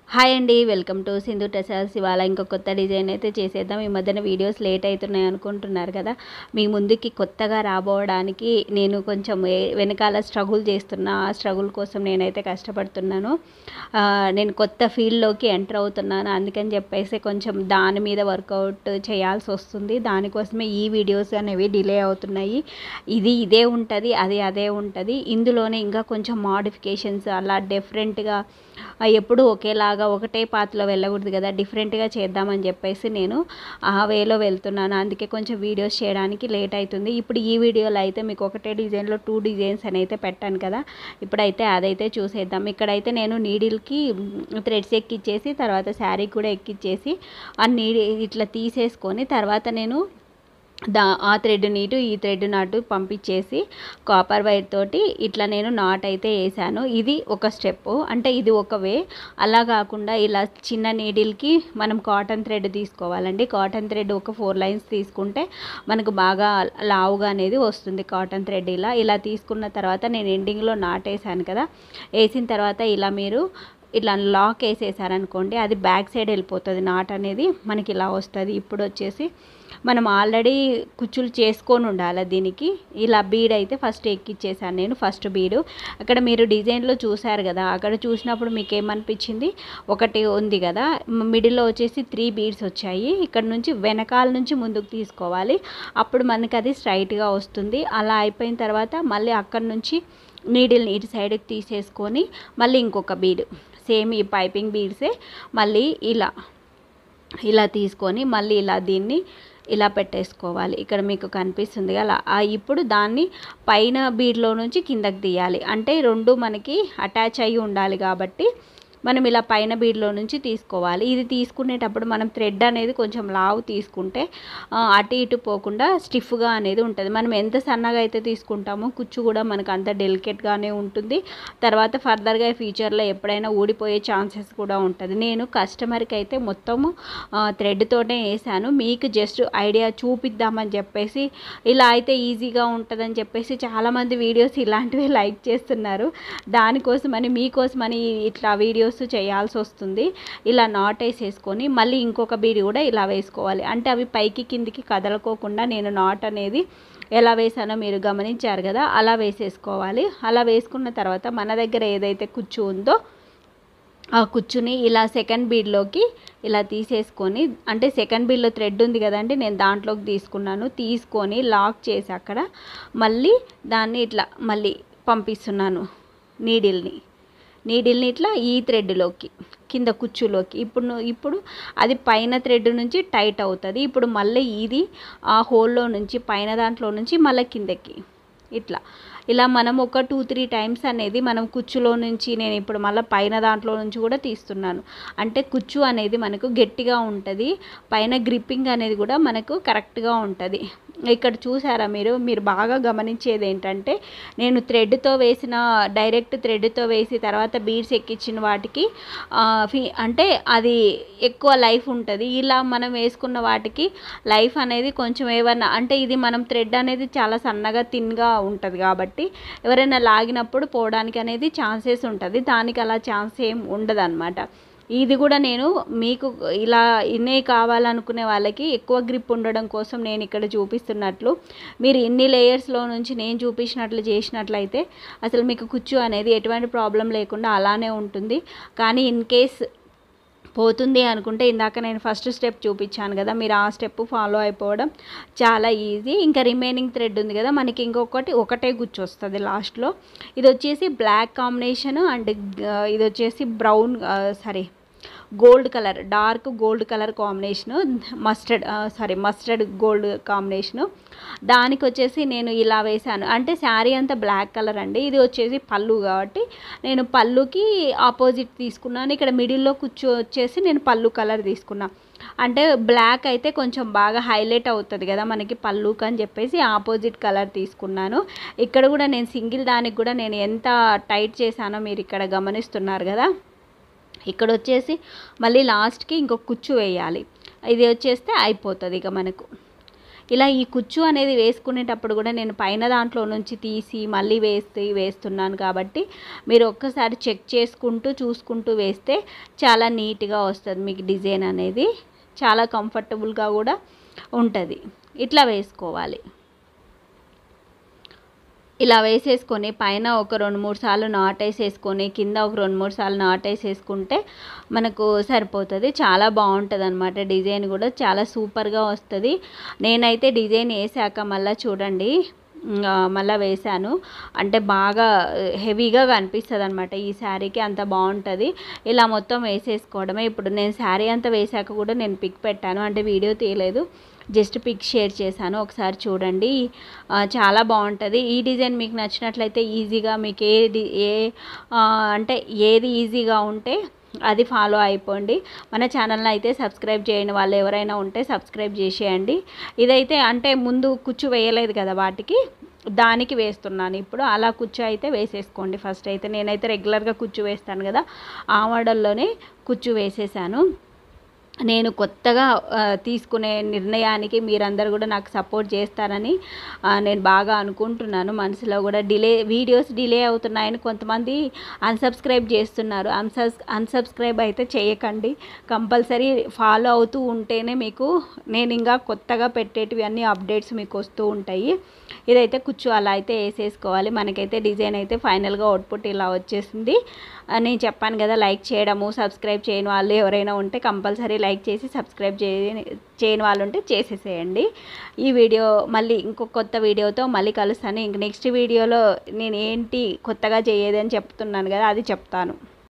hi అండి welcome to Sindhu tussars ఇవాళ ఇంకో కొత్త డిజైన్ అయితే చేసేద్దాం ఈ మధ్యన వీడియోస్ లేట్ అవుతున్నాయి అనుకుంటున్నారు కదా మీ ముందుకి కొత్తగా రాబోవడానికి నేను కొంచెం ఏ- వెనకాల స్ట్రగుల్ చేస్తున్నా ఆ స్ట్రగుల్ కోసం నేనైతే కష్టపడుతున్నాను ఆ, నేను కొత్త ఫీల్డ్లోకి ఎంటర్ అవుతున్నాను అందుకని చెప్పేసి కొంచెం దాని మీద వర్కౌట్ చేయాల్సి వస్తుంది దానికోసమే ఈ వీడియోస్ అనేవి డిలే అవుతున్నాయి ఇది ఇదే ఉంటుంది అది అదే ఉంటుంది ఇందులోనే ఇంకా కొంచెం మాడిఫికేషన్స్ అలా డిఫరెంట్గా ఎప్పుడు ఒకేలాగా ఒకటే పాత్రలో వెళ్ళకూడదు కదా డిఫరెంట్గా చేద్దామని చెప్పేసి నేను ఆ వేలో వెళ్తున్నాను అందుకే కొంచెం వీడియోస్ చేయడానికి లేట్ అవుతుంది ఇప్పుడు ఈ వీడియోలో అయితే మీకు ఒకటే డిజైన్లో టూ డిజైన్స్ అని అయితే పెట్టాను కదా ఇప్పుడైతే అదైతే చూసేద్దాం ఇక్కడైతే నేను నీడిల్కి థ్రెడ్స్ ఎక్కిచ్చేసి తర్వాత శారీ కూడా ఎక్కిచ్చేసి ఆ నీడి ఇట్లా తీసేసుకొని తర్వాత నేను దా ఆ థ్రెడ్ నీటు ఈ థ్రెడ్ నాటు పంపించేసి కాపర్ వైర్ తోటి ఇట్లా నేను నాట్ అయితే వేసాను ఇది ఒక స్టెప్ అంటే ఇది ఒక వే అలా కాకుండా ఇలా చిన్న నీడిల్కి మనం కాటన్ థ్రెడ్ తీసుకోవాలండి కాటన్ థ్రెడ్ ఒక ఫోర్ లైన్స్ తీసుకుంటే మనకు బాగా లావుగా అనేది వస్తుంది కాటన్ థ్రెడ్ ఇలా ఇలా తీసుకున్న తర్వాత నేను ఎండింగ్లో నాటేసాను కదా వేసిన తర్వాత ఇలా మీరు ఇట్లా లాక్ వేసేసారనుకోండి అది బ్యాక్ సైడ్ వెళ్ళిపోతుంది నాట్ అనేది మనకి ఇలా వస్తుంది ఇప్పుడు వచ్చేసి మనం ఆల్రెడీ కుచ్చులు చేసుకొని ఉండాలి దీనికి ఇలా బీడ్ అయితే ఫస్ట్ ఎక్కిచ్చేసాను నేను ఫస్ట్ బీడు అక్కడ మీరు డిజైన్లో చూసారు కదా అక్కడ చూసినప్పుడు మీకు ఏమనిపించింది ఒకటి ఉంది కదా మిడిల్లో వచ్చేసి త్రీ బీడ్స్ వచ్చాయి ఇక్కడ నుంచి వెనకాల నుంచి ముందుకు తీసుకోవాలి అప్పుడు మనకి అది స్ట్రైట్గా వస్తుంది అలా అయిపోయిన తర్వాత మళ్ళీ అక్కడ నుంచి నీడిల్ని ఇటు సైడ్కి తీసేసుకొని మళ్ళీ ఇంకొక బీడ్ సేమ్ ఈ పైపింగ్ బీడ్సే మళ్ళీ ఇలా ఇలా తీసుకొని మళ్ళీ ఇలా దీన్ని ఇలా పెట్టేసుకోవాలి ఇక్కడ మీకు కనిపిస్తుంది అలా ఆ ఇప్పుడు దాన్ని పైన బీడ్లో నుంచి కిందకి తీయాలి అంటే రెండు మనకి అటాచ్ అయ్యి ఉండాలి కాబట్టి మనం ఇలా పైన బీడ్లో నుంచి తీసుకోవాలి ఇది తీసుకునేటప్పుడు మనం థ్రెడ్ అనేది కొంచెం లావు తీసుకుంటే ఆ, అటు ఇటు పోకుండా స్టిఫ్గా అనేది ఉంటుంది మనం ఎంత సన్నగా అయితే తీసుకుంటామో కుచ్చు కూడా మనకు అంత డెలికేట్గానే ఉంటుంది తర్వాత ఫర్దర్గా ఫ్యూచర్లో ఎప్పుడైనా ఊడిపోయే ఛాన్సెస్ కూడా ఉంటుంది నేను కస్టమర్కి అయితే మొత్తము థ్రెడ్తోనే వేసాను మీకు జస్ట్ ఐడియా చూపిద్దామని చెప్పేసి ఇలా అయితే ఈజీగా ఉంటుందని చెప్పేసి చాలామంది వీడియోస్ ఇలాంటివి లైక్ చేస్తున్నారు దానికోసమని మీకోసమని ఇట్లా వీడియోస్ చేయాల్సి వస్తుంది ఇలా నాట్ వేసేసుకొని మళ్ళీ ఇంకొక బీడి కూడా ఇలా వేసుకోవాలి అంటే అవి పైకి కిందికి కదలకోకుండా నేను నాట్ అనేది ఎలా వేసానో మీరు గమనించారు కదా అలా వేసేసుకోవాలి అలా వేసుకున్న తర్వాత మన దగ్గర ఏదైతే కుచ్చు ఉందో ఆ కుచ్చుని ఇలా సెకండ్ బీడ్లోకి ఇలా తీసేసుకొని అంటే సెకండ్ బీడ్లో థ్రెడ్ ఉంది కదండి నేను దాంట్లోకి తీసుకున్నాను తీసుకొని లాక్ చేసి అక్కడ మళ్ళీ దాన్ని ఇట్లా మళ్ళీ పంపిస్తున్నాను నీడిల్ని నీడిల్ని ఇట్లా ఈ థ్రెడ్లోకి కింద కుచ్చులోకి ఇప్పుడు ను- ఇప్పుడు అది పైన థ్రెడ్ నుంచి టైట్ అవుతుంది ఇప్పుడు మళ్ళీ ఇది ఆ హోల్లో నుంచి పైన దాంట్లో నుంచి మళ్ళీ కిందకి ఇట్లా ఇలా మనం ఒక టూ త్రీ టైమ్స్ అనేది మనం కుచ్చులో నుంచి నేను ఇప్పుడు మళ్ళీ పైన దాంట్లో నుంచి కూడా తీస్తున్నాను అంటే కుచ్చు అనేది మనకు గట్టిగా ఉంటుంది పైన గ్రిప్పింగ్ అనేది కూడా మనకు కరెక్ట్గా ఉంటుంది ఇక్కడ చూసారా మీరు మీరు బాగా గమనించేది ఏంటంటే నేను థ్రెడ్తో వేసిన డైరెక్ట్ థ్రెడ్తో వేసి తర్వాత బీడ్స్ ఎక్కించిన వాటికి ఆ, ఫి- అంటే అది ఎక్కువ లైఫ్ ఉంటుంది ఇలా మనం వేసుకున్న వాటికి లైఫ్ అనేది కొంచెం ఏమన్నా అంటే ఇది మనం థ్రెడ్ అనేది చాలా సన్నగా థిన్గా ఉంటుంది కాబట్టి ఎవరైనా లాగినప్పుడు పోవడానికి అనేది ఛాన్సెస్ ఉంటుంది దానికి అలా ఛాన్స్ ఏం ఉండదు ఇది కూడా నేను మీకు ఇలా ఇన్నే కావాలనుకునే వాళ్ళకి ఎక్కువ గ్రిప్ ఉండడం కోసం నేను ఇక్కడ చూపిస్తున్నట్లు మీరు ఇన్ని లేయర్స్లో నుంచి నేను చూపించినట్లు చేసినట్లయితే అసలు మీకు కుచ్చు అనేది ఎటువంటి ప్రాబ్లం లేకుండా అలానే ఉంటుంది కానీ ఇన్ కేస్ పోతుంది అనుకుంటే ఇందాక నేను ఫస్ట్ స్టెప్ చూపించాను కదా మీరు ఆ స్టెప్ ఫాలో అయిపోవడం చాలా ఈజీ ఇంకా రిమైనింగ్ థ్రెడ్ ఉంది కదా మనకి ఇంకొకటి ఒకటే గుచ్చు వస్తుంది లాస్ట్లో ఇది వచ్చేసి బ్లాక్ కాంబినేషన్ అండ్ ఇది వచ్చేసి brown sorry gold colour dark gold colour combination mustard sorry mustard gold combination దానికి వచ్చేసి నేను ఇలా వేశాను అంటే శారీ అంతా బ్లాక్ కలర్ అండి ఇది వచ్చేసి పళ్ళు కాబట్టి నేను పళ్ళుకి ఆపోజిట్ తీసుకున్నాను ఇక్కడ మిడిల్లో కూర్చో వచ్చేసి నేను పళ్ళు కలర్ తీసుకున్నా అంటే బ్లాక్ అయితే కొంచెం బాగా హైలైట్ అవుతుంది కదా మనకి పళ్ళుకి అని చెప్పేసి ఆపోజిట్ కలర్ తీసుకున్నాను ఇక్కడ కూడా నేను సింగిల్ దానికి కూడా నేను ఎంత టైట్ చేశానో మీరు ఇక్కడ గమనిస్తున్నారు కదా ఇక్కడ వచ్చేసి మళ్ళీ లాస్ట్కి ఇంకొక కుచ్చు వేయాలి ఇది వచ్చేస్తే అయిపోతుంది ఇక మనకు ఇలా ఈ కుచ్చు అనేది వేసుకునేటప్పుడు కూడా నేను పైన దాంట్లో నుంచి తీసి మళ్ళీ వేస్తే వేస్తున్నాను కాబట్టి మీరు ఒక్కసారి చెక్ చేసుకుంటూ చూసుకుంటూ వేస్తే చాలా నీట్గా వస్తుంది మీకు డిజైన్ అనేది చాలా కంఫర్టబుల్గా కూడా ఉంటుంది ఇట్లా వేసుకోవాలి ఇలా వేసేసుకొని పైన ఒక రెండు మూడు సార్లు నాటేసేసుకొని కింద ఒక రెండు మూడు సార్లు నాటేసేసుకుంటే మనకు సరిపోతుంది చాలా బాగుంటుంది అనమాట డిజైన్ కూడా చాలా సూపర్గా వస్తుంది నేనైతే డిజైన్ వేసాక మళ్ళీ చూడండి ఇంకా మళ్ళీ వేశాను అంటే బాగా హెవీగా కనిపిస్తుంది అనమాట ఈ శారీకి అంత బాగుంటుంది ఇలా మొత్తం వేసేసుకోవడమే ఇప్పుడు నేను శారీ అంతా వేసాక కూడా నేను పిక్ పెట్టాను అంటే వీడియో తీయలేదు జస్ట్ పిక్ షేర్ చేశాను ఒకసారి చూడండి ఆ, చాలా బాగుంటుంది ఈ డిజైన్ మీకు నచ్చినట్లయితే ఈజీగా మీకు ఏది ఏ ఆ, అంటే ఏది ఈజీగా ఉంటే అది ఫాలో అయిపోండి మన ఛానల్ని అయితే సబ్స్క్రైబ్ చేయని వాళ్ళు ఎవరైనా ఉంటే సబ్స్క్రైబ్ చేసేయండి ఇదైతే అంటే ముందు కుచ్చు వేయలేదు కదా వాటికి దానికి వేస్తున్నాను ఇప్పుడు అలా కుచ్చు అయితే వేసేసుకోండి ఫస్ట్ అయితే నేనైతే రెగ్యులర్గా కుచ్చు వేస్తాను కదా ఆ మోడల్లోనే కుచ్చు వేసేసాను నేను కొత్తగా ఆ, తీసుకునే నిర్ణయానికి మీరందరూ కూడా నాకు సపోర్ట్ చేస్తారని ఆ, నేను బాగా అనుకుంటున్నాను మనసులో కూడా డిలే వీడియోస్ డిలే అవుతున్నాయని కొంతమంది అన్సబ్స్క్రైబ్ చేస్తున్నారు అన్సబ్ అన్సబ్స్క్రైబ్ అయితే చేయకండి కంపల్సరీ ఫాలో అవుతూ ఉంటేనే మీకు నేను ఇంకా కొత్తగా పెట్టేటివి అన్ని అప్డేట్స్ మీకు వస్తూ ఉంటాయి ఇదైతే కుచ్చు అలా అయితే వేసేసుకోవాలి మనకైతే డిజైన్ అయితే ఫైనల్గా అవుట్పుట్ ఇలా వచ్చేసింది ఆ, నేను చెప్పాను కదా లైక్ చేయడము సబ్స్క్రైబ్ చేయని వాళ్ళు ఎవరైనా ఉంటే కంపల్సరీ లైక్ చేసి సబ్స్క్రైబ్ చేయని చేయని వాళ్ళు ఉంటే చేసేసేయండి ఈ వీడియో మళ్ళీ ఇంకొక కొత్త వీడియోతో మళ్ళీ కలుస్తాను ఇంక నెక్స్ట్ వీడియోలో నేను ఏంటి కొత్తగా చేయేది అని చెప్తున్నాను కదా అది చెప్తాను